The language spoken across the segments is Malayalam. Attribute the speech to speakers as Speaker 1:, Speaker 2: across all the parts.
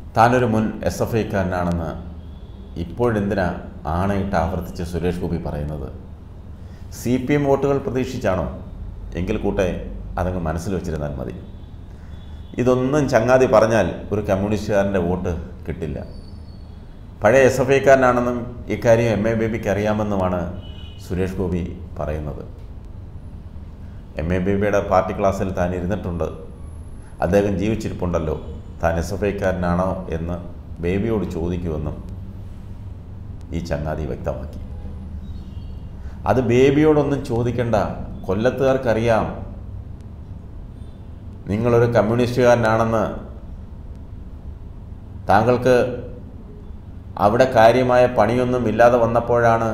Speaker 1: താനൊരു മുൻ എസ് എഫ് ഐക്കാരനാണെന്ന് ഇപ്പോഴെന്തിനാ ആണയിട്ട് ആവർത്തിച്ച് സുരേഷ് ഗോപി പറയുന്നത് സി പി എം വോട്ടുകൾ പ്രതീക്ഷിച്ചാണോ എങ്കിൽ കൂട്ടെ അതങ്ങ് മനസ്സിൽ വെച്ചിരുന്നാൽ മതി ഇതൊന്നും ചങ്ങാതി പറഞ്ഞാൽ ഒരു കമ്മ്യൂണിസ്റ്റുകാരൻ്റെ വോട്ട് കിട്ടില്ല പഴയ എസ് എഫ് ഐക്കാരനാണെന്നും ഇക്കാര്യം എം എ ബേബിക്ക് അറിയാമെന്നുമാണ് സുരേഷ് ഗോപി പറയുന്നത് എം എ ബേബിയുടെ പാർട്ടി ക്ലാസ്സിൽ താൻ ഇരുന്നിട്ടുണ്ട് അദ്ദേഹം ജീവിച്ചിരിപ്പുണ്ടല്ലോ താൻ എസ് എഫ് ഐക്കാരനാണോ എന്ന് ബേബിയോട് ചോദിക്കുമെന്നും ഈ ചങ്ങാതി വ്യക്തമാക്കി അത് ബേബിയോടൊന്നും ചോദിക്കണ്ട കൊല്ലത്തുകാർക്കറിയാം നിങ്ങളൊരു കമ്മ്യൂണിസ്റ്റുകാരനാണെന്ന് താങ്കൾക്ക് അവിടെ കാര്യമായ പണിയൊന്നും ഇല്ലാതെ വന്നപ്പോഴാണ്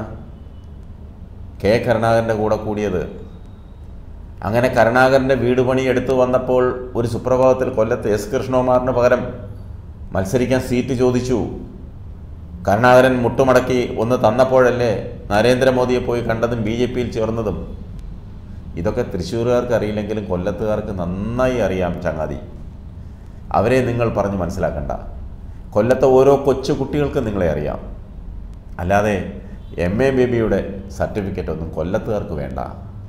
Speaker 1: കെ കരുണാകരൻ്റെ കൂടെ കൂടിയത് അങ്ങനെ കരുണാകരൻ്റെ വീട് പണി എടുത്തു വന്നപ്പോൾ ഒരു സുപ്രഭാതത്തിൽ കൊല്ലത്ത് എസ് കൃഷ്ണകുമാറിന് പകരം മത്സരിക്കാൻ സീറ്റ് ചോദിച്ചു കരുണാകരൻ മുട്ടുമടക്കി ഒന്ന് തന്നപ്പോഴല്ലേ നരേന്ദ്രമോദിയെ പോയി കണ്ടതും ബി ജെ പിയിൽ ചേർന്നതും ഇതൊക്കെ തൃശ്ശൂരുകാർക്ക് അറിയില്ലെങ്കിലും കൊല്ലത്തുകാർക്ക് നന്നായി അറിയാം ചങ്ങാതി അവരെ നിങ്ങൾ പറഞ്ഞ് മനസ്സിലാക്കണ്ട കൊല്ലത്തെ ഓരോ കൊച്ചു കുട്ടികൾക്കും നിങ്ങളെ അറിയാം അല്ലാതെ എം എ ബേബിയുടെ സർട്ടിഫിക്കറ്റ് ഒന്നും കൊല്ലത്തുകാർക്ക് വേണ്ട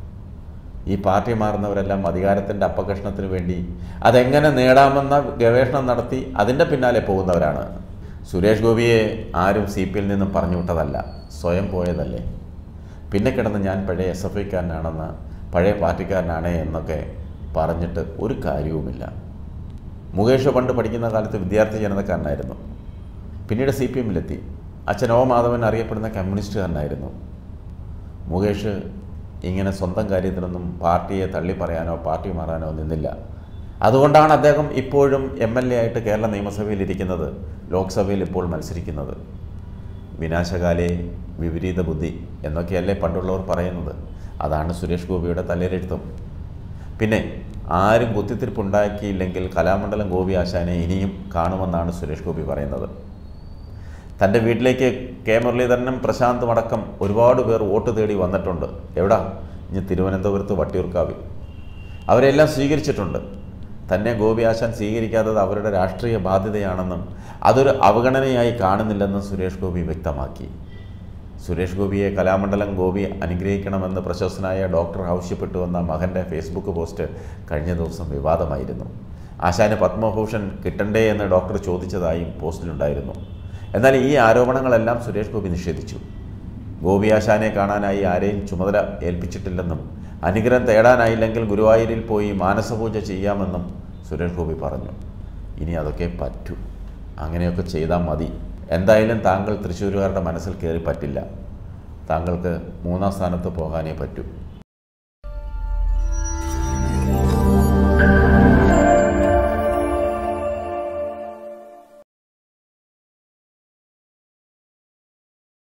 Speaker 1: ഈ പാർട്ടി മാറുന്നവരെല്ലാം അധികാരത്തിൻ്റെ അപകർഷണത്തിന് വേണ്ടി അതെങ്ങനെ നേടാമെന്ന ഗവേഷണം നടത്തി അതിൻ്റെ പിന്നാലെ പോകുന്നവരാണ് സുരേഷ് ഗോപിയെ ആരും സി പിയിൽ നിന്നും പറഞ്ഞു വിട്ടതല്ല സ്വയം പോയതല്ലേ പിന്നെ കിടന്ന് ഞാൻ പഴയ എസ് എഫ് ഐക്കാരനാണെന്ന് പഴയ പാർട്ടിക്കാരനാണ് എന്നൊക്കെ പറഞ്ഞിട്ട് ഒരു കാര്യവുമില്ല മുകേഷ് പണ്ട് പഠിക്കുന്ന കാലത്ത് വിദ്യാർത്ഥി ജനതക്കാരനായിരുന്നു പിന്നീട് സി പി എമ്മിലെത്തി അച്ഛൻ ഓ മാധവൻ അറിയപ്പെടുന്ന കമ്മ്യൂണിസ്റ്റുകാരനായിരുന്നു മുകേഷ് ഇങ്ങനെ സ്വന്തം കാര്യത്തിനൊന്നും പാർട്ടിയെ തള്ളി പറയാനോ പാർട്ടി മാറാനോ നിന്നില്ല അതുകൊണ്ടാണ് അദ്ദേഹം ഇപ്പോഴും എം എൽ എ ആയിട്ട് കേരള നിയമസഭയിൽ ഇരിക്കുന്നത് ലോക്സഭയിൽ ഇപ്പോൾ മത്സരിക്കുന്നത് വിനാശകാലേ വിപരീത ബുദ്ധി എന്നൊക്കെയല്ലേ പണ്ടുള്ളവർ പറയുന്നത് അതാണ് സുരേഷ് ഗോപിയുടെ തലയിലെഴുത്തും പിന്നെ ആരും കുത്തിത്തിരിപ്പുണ്ടാക്കിയില്ലെങ്കിൽ കലാമണ്ഡലം ഗോപി ആശാനെ ഇനിയും കാണുമെന്നാണ് സുരേഷ് ഗോപി പറയുന്നത് തൻ്റെ വീട്ടിലേക്ക് കെ മുരളീധരനും പ്രശാന്തും അടക്കം ഒരുപാട് പേർ വോട്ട് തേടി വന്നിട്ടുണ്ട് എവിടാ ഇനി തിരുവനന്തപുരത്ത് വട്ടിയൂർക്കാവിൽ അവരെല്ലാം സ്വീകരിച്ചിട്ടുണ്ട് തന്നെ ഗോപി ആശാൻ സ്വീകരിക്കാത്തത് അവരുടെ രാഷ്ട്രീയ ബാധ്യതയാണെന്നും അതൊരു അവഗണനയായി കാണുന്നില്ലെന്നും സുരേഷ് ഗോപി വ്യക്തമാക്കി സുരേഷ് ഗോപിയെ കലാമണ്ഡലം ഗോപി അനുഗ്രഹിക്കണമെന്ന് പ്രശസ്തനായ ഡോക്ടർ ആവശ്യപ്പെട്ടുവെന്ന മകൻ്റെ ഫേസ്ബുക്ക് പോസ്റ്റ് കഴിഞ്ഞ ദിവസം വിവാദമായിരുന്നു ആശാന് പത്മഭൂഷൺ കിട്ടണ്ടേ എന്ന് ഡോക്ടർ ചോദിച്ചതായും പോസ്റ്റിലുണ്ടായിരുന്നു എന്നാൽ ഈ ആരോപണങ്ങളെല്ലാം സുരേഷ് ഗോപി നിഷേധിച്ചു ഗോപി ആശാനെ കാണാനായി ആരെയും ചുമതല ഏൽപ്പിച്ചിട്ടില്ലെന്നും അനുഗ്രഹം തേടാനായില്ലെങ്കിൽ ഗുരുവായൂരിൽ പോയി മാനസപൂജ ചെയ്യാമെന്നും സുരേഷ് ഗോപി പറഞ്ഞു ഇനി അതൊക്കെ പറ്റൂ അങ്ങനെയൊക്കെ ചെയ്താൽ മതി എന്തായാലും താങ്കൾ തൃശ്ശൂരുകാരുടെ മനസ്സിൽ കയറി പറ്റില്ല താങ്കൾക്ക് മൂന്നാം സ്ഥാനത്ത് പോകാനേ പറ്റൂ